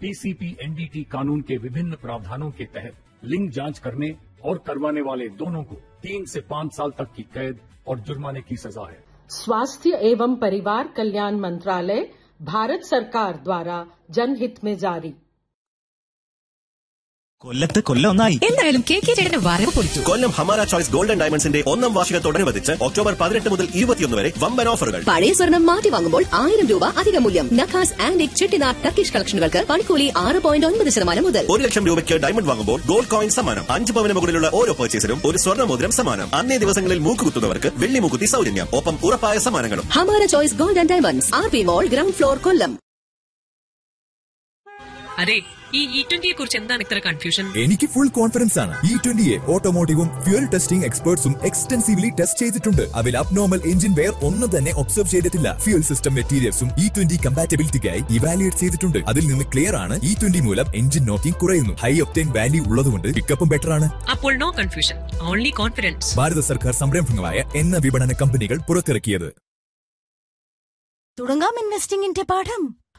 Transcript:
PCP NDT कानून के विभिन्न प्रावधानों के तहत लिंग जांच करने और करवाने वाले दोनों को तीन से पाँच साल तक की कैद और जुर्माने की सजा है स्वास्थ्य एवं परिवार कल्याण मंत्रालय भारत सरकार द्वारा जनहित में जारी കൊല്ലത്ത് കൊല്ലം ഒന്നായി എന്തായാലും കെ കെ ചേട്ടന്റെ വരവ് പൊളിച്ചു കൊല്ലം ഹമാര ചോയ്സ് ഗോൾഡൻ ഡയമണ്ട്സിന്റെ ഒന്നാം വാർഷികത്തോടനുബന്ധിച്ച് ഒക്ടോബർ പതിനെട്ട് മുതൽ ഇരുപത്തിയൊന്ന് വരെ വമ്പൻ ഓഫറുകൾ പഴയ സ്വർണം മാറ്റി വാങ്ങുമ്പോൾ ആയിരം രൂപ അധിക മൂല്യം നഖാസ് ആൻഡ് ചെട്ടിനാർ ടർക്കിഷ് കളക്ഷനുകൾക്ക് പണിക്കൂലി ആറ് പോയിന്റ് ഒൻപത് ശതമാനം മുതൽ ഒരു ലക്ഷം രൂപയ്ക്ക് ഡയമണ്ട് വാങ്ങുമ്പോൾ ഗോൾഡ് കോയിൻ സമ്മാനം അഞ്ച് പവന് മുകളിലുള്ള ഓരോ പർച്ചേസിനും ഒരു സ്വർണ്ണ മോതിരം സമ്മാനം അന്നേ ദിവസങ്ങളിൽ മൂക്കുകുത്തുന്നവർക്ക് വെള്ളി മൂക്കുത്തി സൗജന്യം ഒപ്പം ഉറപ്പായ സമ്മാനങ്ങളും Hamara choice gold and diamonds R P mall ground floor Kollam അതെ ഈ ഇ ട്വന്റിയെ കുറിച്ച് എന്താണ് ഇത്ര കൺഫ്യൂഷൻ എനിക്ക് ഫുൾ കോൺഫിഡൻസ് ആണ് ഇ ട്വന്റിയെ ഓട്ടോമോട്ടീവും ഫ്യൂൽ ടെസ്റ്റിംഗ് എക്സ്പേർട്സും എക്സ്റ്റൻസീവ്ലി ടെസ്റ്റ് ചെയ്തിട്ടുണ്ട് അതിൽ അബ്നോർമൽ എഞ്ചിൻ വെയർ ഒന്നും തന്നെ ഒബ്സർവ് ചെയ്തിട്ടില്ല ഫ്യൂൽ സിസ്റ്റം മെറ്റീരിയൽസും ഇ ട്വന്റി കമ്പാറ്റബിലിറ്റിക്കായി ഇവാലുവേറ്റ് ചെയ്തിട്ടുണ്ട് അതിൽ നിന്ന് ക്ലിയർ ആണ് ഇ ട്വന്റി മൂലം എഞ്ചിൻ നോക്കിംഗ് കുറയുന്നു ഹൈ ഒപ്റ്റൈൻ വാല്യൂ ഉള്ളതുകൊണ്ട് പിക്കപ്പും ബെറ്റർ ആണ് അപ്പോൾ നോ കൺഫ്യൂഷൻ ഓൺലി കോൺഫിഡൻസ് ഭാരത സർക്കാർ സംരംഭങ്ങളായ എണ്ണ വിപണന കമ്പനികൾ പുറത്തിറക്കിയത് തുടങ്ങാം ഇൻവെസ്റ്റിംഗിന്റെ പാഠം